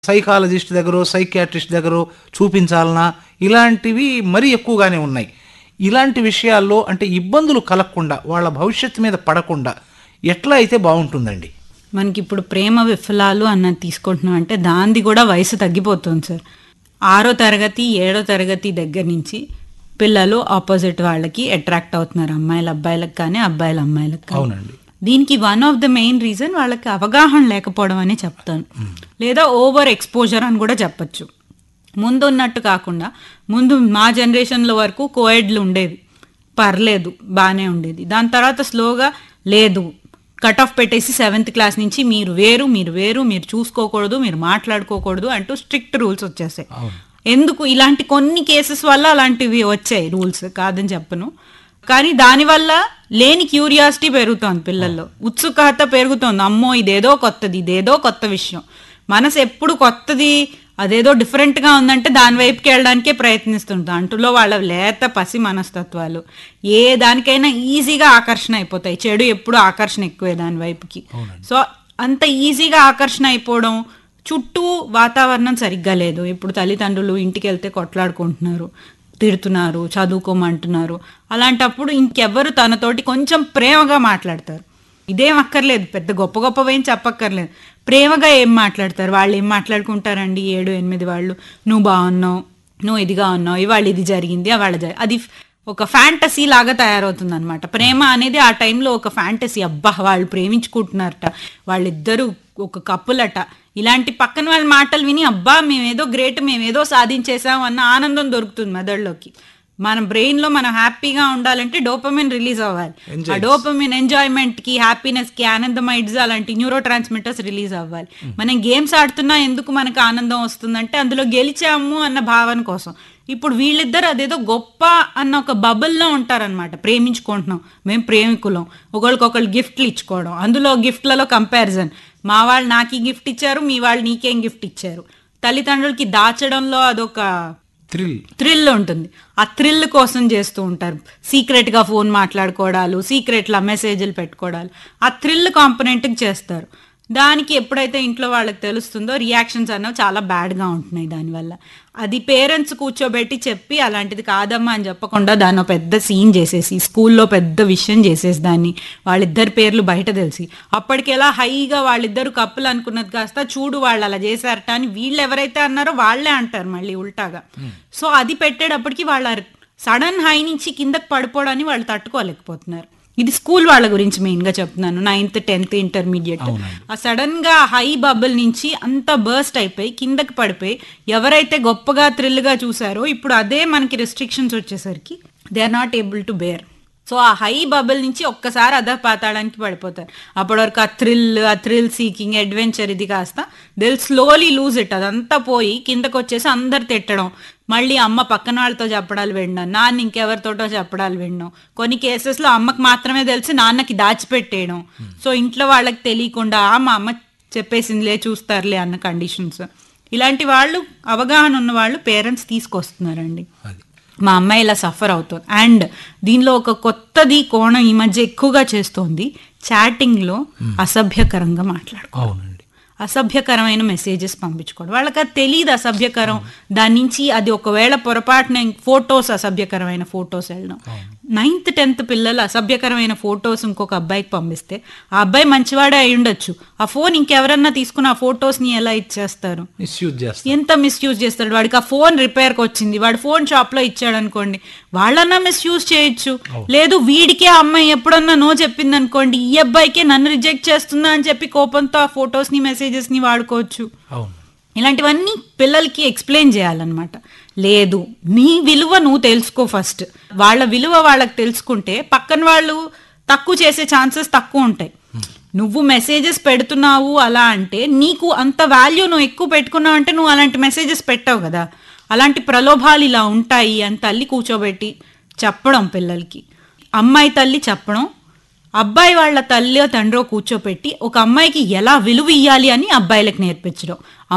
psychologist దగ్గర psychiatrist దగ్గర చూపించాలనా ఇలాంటివి మరీ ఎక్కువగానే ఉన్నాయి ఇలాంటి విషయాల్లో అంటే ఇబ్బందులు కలగకుండా వాళ్ళ భవిష్యత్తు మీద పడకుండా ఎట్లా అయితే బాగుంటుందండి మనకి ఇప్పుడు ప్రేమ విఫలాలు అన్నది తీసుకుంటున్నాం అంటే దాంది కూడా వయసు తగ్గిపోతుంది సార్ ఆరో తరగతి ఏడో తరగతి దగ్గర నుంచి పిల్లలు ఆపోజిట్ వాళ్ళకి అట్రాక్ట్ అవుతున్నారు అమ్మాయిల అబ్బాయిలకు కానీ అబ్బాయిల అమ్మాయిలకు కానీ అవునండి దీనికి one of the main reason వాళ్ళకి అవగాహన లేకపోవడం అని చెప్తాను లేదా ఓవర్ ఎక్స్పోజర్ అని కూడా చెప్పొచ్చు ముందు ఉన్నట్టు కాకుండా ముందు మా జనరేషన్లో వరకు కోయిడ్లు ఉండేవి పర్లేదు బాగానే ఉండేది దాని తర్వాత స్లోగా లేదు కట్ ఆఫ్ పెట్టేసి సెవెంత్ క్లాస్ నుంచి మీరు వేరు మీరు వేరు మీరు చూసుకోకూడదు మీరు మాట్లాడుకోకూడదు అంటూ స్ట్రిక్ట్ రూల్స్ వచ్చేసాయి ఎందుకు ఇలాంటి కొన్ని కేసెస్ వల్ల అలాంటివి వచ్చాయి రూల్స్ కాదని చెప్పను కానీ దానివల్ల లేని క్యూరియాసిటీ పెరుగుతోంది పిల్లల్లో ఉత్సుకత పెరుగుతోంది అమ్మో ఇదేదో కొత్తది ఇదేదో కొత్త విషయం మనసు ఎప్పుడు కొత్తది అదేదో డిఫరెంట్గా ఉందంటే దాని వైపుకి వెళ్ళడానికే ప్రయత్నిస్తుంది దాంట్లో వాళ్ళ లేత పసి మనస్తత్వాలు ఏ దానికైనా ఈజీగా ఆకర్షణ అయిపోతాయి చెడు ఎప్పుడు ఆకర్షణ ఎక్కువే దాని వైపుకి సో అంత ఈజీగా ఆకర్షణ అయిపోవడం చుట్టూ వాతావరణం సరిగ్గా లేదు ఇప్పుడు తల్లిదండ్రులు ఇంటికి వెళ్తే కొట్లాడుకుంటున్నారు తిడుతున్నారు చదువుకోమంటున్నారు అలాంటప్పుడు ఇంకెవ్వరు తనతోటి కొంచెం ప్రేమగా మాట్లాడతారు ఇదేం అక్కర్లేదు పెద్ద గొప్ప గొప్పవేం చెప్పక్కర్లేదు ప్రేమగా ఏం మాట్లాడతారు వాళ్ళు ఏం మాట్లాడుకుంటారండి ఏడు ఎనిమిది వాళ్ళు నువ్వు బాగున్నావు నువ్వు ఇదిగా ఉన్నావు ఇవాళ ఇది జరిగింది వాళ్ళ జరి అది ఒక ఫ్యాంటసీ లాగా తయారవుతుంది అనమాట ప్రేమ అనేది ఆ టైంలో ఒక ఫ్యాంటసీ అబ్బా వాళ్ళు ప్రేమించుకుంటున్నారట వాళ్ళిద్దరూ ఒక కప్పులట ఇలాంటి పక్కన వాళ్ళ మాటలు విని అబ్బా మేమేదో గ్రేట్ మేమేదో సాధించేసాం అన్న ఆనందం దొరుకుతుంది మెదడులోకి మన బ్రెయిన్ లో మనం హ్యాపీగా ఉండాలంటే డోపమిన్ రిలీజ్ అవ్వాలి ఆ డోపమిన్ ఎంజాయ్మెంట్ కి హ్యాపీనెస్ కి ఆనందమైడ్స్ అలాంటి న్యూరో ట్రాన్స్మిటర్స్ రిలీజ్ అవ్వాలి మనం గేమ్స్ ఆడుతున్నా ఎందుకు మనకు ఆనందం వస్తుందంటే అందులో గెలిచాము అన్న భావన కోసం ఇప్పుడు వీళ్ళిద్దరు అదేదో గొప్ప అన్న ఒక బబుల్లో ఉంటారనమాట ప్రేమించుకుంటున్నాం మేము ప్రేమికులం ఒకరికొకరు గిఫ్ట్లు ఇచ్చుకోవడం అందులో గిఫ్ట్లలో కంపారిజన్ మా వాళ్ళు నాకు ఈ గిఫ్ట్ ఇచ్చారు మీ వాళ్ళు నీకేం గిఫ్ట్ ఇచ్చారు తల్లిదండ్రులకి దాచడంలో అదొక థ్రిల్ థ్రిల్ ఉంటుంది ఆ థ్రిల్ కోసం చేస్తూ ఉంటారు సీక్రెట్గా ఫోన్ మాట్లాడుకోవడాలు సీక్రెట్లా మెసేజ్లు పెట్టుకోవడాలు ఆ థ్రిల్ కాంపనెంట్కి చేస్తారు దానికి ఎప్పుడైతే ఇంట్లో వాళ్ళకి తెలుస్తుందో రియాక్షన్స్ అన్నవి చాలా బ్యాడ్గా ఉంటున్నాయి దానివల్ల అది పేరెంట్స్ కూర్చోబెట్టి చెప్పి అలాంటిది కాదమ్మా అని చెప్పకుండా దాన్ని ఒక పెద్ద సీన్ చేసేసి స్కూల్లో పెద్ద విషయం చేసేసి దాన్ని వాళ్ళిద్దరి పేర్లు బయట తెలిసి అప్పటికెలా హైగా వాళ్ళిద్దరు కప్పులు అనుకున్నది కాస్త చూడు వాళ్ళు అలా చేశారట అని వీళ్ళు ఎవరైతే అన్నారో వాళ్ళే అంటారు మళ్ళీ ఉల్టాగా సో అది పెట్టేటప్పటికి వాళ్ళ సడన్ హై నుంచి కిందకి పడిపోవడాన్ని వాళ్ళు తట్టుకోలేకపోతున్నారు ఇది స్కూల్ వాళ్ళ గురించి మెయిన్ గా చెప్తున్నాను నైన్త్ టెన్త్ ఇంటర్మీడియట్ ఆ సడన్ గా హై బబుల్ నుంచి అంత బర్స్ట్ అయిపోయి కిందకి పడిపోయి ఎవరైతే గొప్పగా థ్రిల్ గా చూసారో ఇప్పుడు అదే మనకి రెస్ట్రిక్షన్స్ వచ్చేసరికి they are not able to bear so ఆ హై బబుల్ నుంచి ఒక్కసారి అధ పాతాడానికి పడిపోతారు అప్పటి వరకు ఆ థ్రిల్ ఆ థ్రిల్ సీకింగ్ అడ్వెంచర్ ఇది కాస్త దిల్ స్లోలీ లూజ్ ఇట్ అదంతా పోయి కిందకు వచ్చేసి అందరు తిట్టడం మళ్ళీ అమ్మ పక్కన వాళ్ళతో చెప్పడాలు వినడం నాన్న ఇంకెవరితోటో చెప్పడాలు వినడం కొన్ని కేసెస్లో అమ్మకి మాత్రమే తెలిసి నాన్నకి దాచిపెట్టేయడం సో ఇంట్లో వాళ్ళకి తెలియకుండా "ఆ, మా అమ్మ చెప్పేసిందిలే చూస్తారులే అన్న కండిషన్స్ ఇలాంటి వాళ్ళు అవగాహన ఉన్న వాళ్ళు పేరెంట్స్ తీసుకొస్తున్నారండి అది మా అమ్మాయి ఇలా సఫర్ అవుతుంది అండ్ దీనిలో ఒక కొత్తది కోణం ఈ మధ్య ఎక్కువగా చేస్తోంది చాటింగ్లో అసభ్యకరంగా మాట్లాడుకో అవునండి అసభ్యకరమైన మెసేజెస్ పంపించుకోవడం వాళ్ళకి అది తెలియదు అసభ్యకరం దాని నుంచి అది ఒకవేళ పొరపాటున ఫొటోస్ అసభ్యకరమైన ఫొటోస్ వెళ్ళడం నైన్త్ టెన్త్ పిల్లలు అసభ్యకరమైన ఫొటోస్ ఇంకొక అబ్బాయికి పంపిస్తే ఆ అబ్బాయి మంచివాడే అయి ఉండొచ్చు ఆ ఫోన్ ఇంకెవరన్నా తీసుకుని ఆ ఫొటోస్ని ఎలా ఇచ్చేస్తారు మిస్యూజ్ చేస్తారు ఎంత మిస్యూజ్ చేస్తాడు వాడికి ఆ ఫోన్ రిపేర్కి వచ్చింది వాడు ఫోన్ షాప్ లో ఇచ్చాడు అనుకోండి వాళ్ళన్నా మిస్యూజ్ చేయొచ్చు లేదు వీడికే ఆ అమ్మాయి ఎప్పుడన్నా నో చెప్పింది అనుకోండి ఈ అబ్బాయికే నన్ను రిజెక్ట్ చేస్తుందా అని చెప్పి కోపంతో ఆ ఫొటోస్ ని మెసేజెస్ ని వాడుకోవచ్చు అవును ఇలాంటివన్నీ పిల్లలకి ఎక్స్ప్లెయిన్ చేయాలన్నమాట లేదు నీ విలువ నువ్వు తెలుసుకో ఫస్ట్ వాళ్ళ విలువ వాళ్ళకి తెలుసుకుంటే పక్కన వాళ్ళు తక్కువ చేసే ఛాన్సెస్ తక్కువ ఉంటాయి నువ్వు మెసేజెస్ పెడుతున్నావు అలా అంటే నీకు అంత వాల్యూ నువ్వు ఎక్కువ పెట్టుకున్నావు అంటే నువ్వు అలాంటి మెసేజెస్ పెట్టావు కదా అలాంటి ప్రలోభాలు ఇలా ఉంటాయి అని తల్లి కూర్చోబెట్టి చెప్పడం పిల్లలకి అమ్మాయి తల్లి చెప్పడం అబ్బాయి వాళ్ళ తల్లి తండ్రో కూర్చోపెట్టి ఒక అమ్మాయికి ఎలా విలువ ఇయ్యాలి అని అబ్బాయిలకు నేర్పించడం